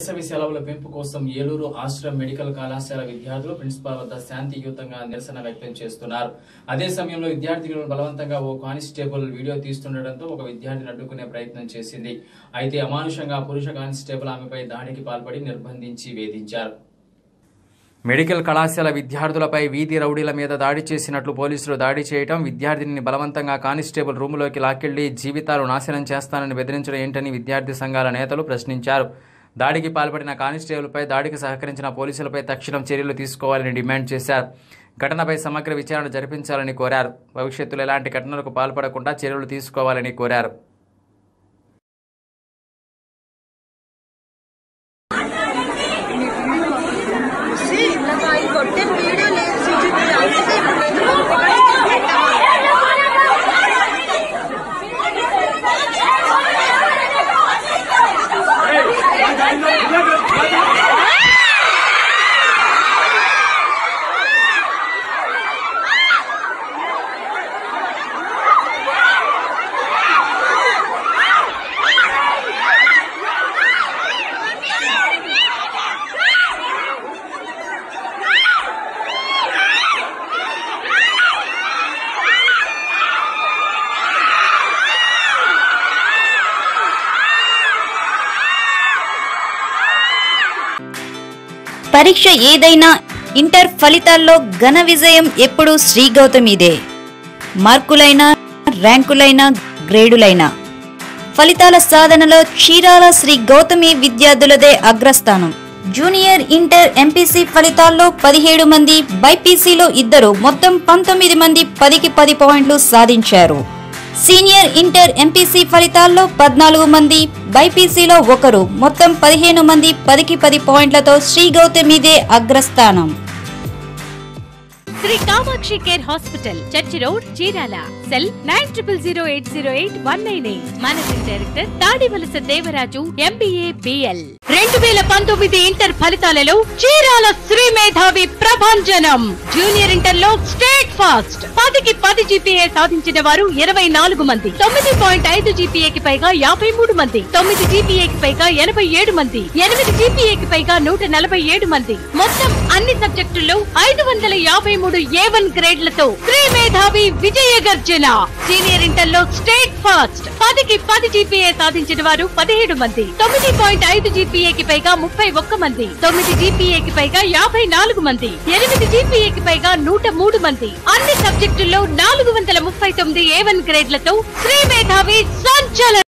వేసవి సెలవుల పెంపు కోసం ఏలూరు ఆశ్రమ్ మెడికల్ కళాశాల విద్యార్థులు ప్రిన్సిపాల్ వద్ద శాంతియుతంగా నిరసన వ్యక్తం చేస్తున్నారు అదే సమయంలో విద్యార్థినులను బలవంతంగా ఓ కానిస్టేబుల్ వీడియో తీస్తుండటంతో ఒక విద్యార్థిని అడ్డుకునే ప్రయత్నం చేసింది అయితే అమానుషంగా పురుష కానిస్టేబుల్ ఆమెపై దాడికి పాల్పడి నిర్బంధించి వేధించారు మెడికల్ కళాశాల విద్యార్థులపై వీధి రౌడీల మీద దాడి చేసినట్లు పోలీసులు దాడి చేయటం విద్యార్థిని బలవంతంగా కానిస్టేబుల్ రూములోకి లాక్కెళ్లి జీవితాలు నాశనం చేస్తానని బెదిరించడం ఏంటని విద్యార్థి సంఘాల నేతలు ప్రశ్నించారు దాడికి పాల్పడిన కానిస్టేబుల్పై దాడికి సహకరించిన పోలీసులపై తక్షణం చర్యలు తీసుకోవాలని డిమాండ్ చేశారు ఘటనపై సమగ్ర విచారణ జరిపించాలని కోరారు భవిష్యత్తులో ఎలాంటి ఘటనలకు పాల్పడకుండా చర్యలు తీసుకోవాలని కోరారు కొట్టే వీడియో లేదు సుజిత్ అందుకే పరీక్ష ఏదైనా ఇంటర్ ఫలితాల్లో ఘన విజయం ఎప్పుడూ శ్రీ గౌతమిదే మార్కులైనా ర్యాంకులైనా గ్రేడులైనా ఫలితాల సాధనలో చీరాల శ్రీ గౌతమి విద్యార్థులదే అగ్రస్థానం జూనియర్ ఇంటర్ ఎంపీసీ ఫలితాల్లో పదిహేడు మంది బైపీసీలో ఇద్దరు మొత్తం పంతొమ్మిది మంది పదికి పది పాయింట్లు సాధించారు సీనియర్ ఇంటర్ ఎంపీసీ ఫలితాల్లో పద్నాలుగు మంది బైపీసీలో ఒకరు మొత్తం పదిహేను మంది పదికి పది పాయింట్లతో శ్రీ గౌతమిదే అగ్రస్థానం Shri Kamakshi care hospital church road Chirala cell nine triple zero eight zero eight one nine eight managing director Tadivalasa Devaraju MBA BL రెండు వేల పంతొమ్మిది ఇంటర్ ఫలితాలలో చీరాల శ్రీ మేధావి ప్రభంజనం జూనియర్ ఇంటర్ లో స్టేట్ ఫాస్ట్ పదికి పది జీపీఏ సాధించిన వారు ఇరవై నాలుగు మంది తొమ్మిది పాయింట్ ఐదు జీపీఏకి పైగా యాభై మూడు మంది తొమ్మిది జీపీఏకి పైగా ఎనభై ఏడు మంది ఎనిమిది జీపీఏకి పైగా నూట నలభై ఏడు మంది మొత్తం అన్ని సబ్జెక్టుల్లో ఐదు వందల యాభై మూడు ఏ వన్ గ్రేడ్లతో శ్రీ మేధావి విజయ గర్జన సీనియర్ ఇంటర్ లో స్టేట్ ఫాస్ట్ పదికి పది జీపీఏ సాధించిన వారు పదిహేడు మంది తొమ్మిది పాయింట్ ఐదు జీపీఏకి పైగా ముప్పై ఒక్క మంది తొమ్మిది జీపీఏకి పైగా యాభై నాలుగు మంది ఎనిమిది జీపీఏకి పైగా నూట మూడు మంది అన్ని సబ్జెక్టుల్లో నాలుగు వందల ముప్పై తొమ్మిది ఏ వన్ గ్రేడ్లతో శ్రీ మేధావి సంచలనం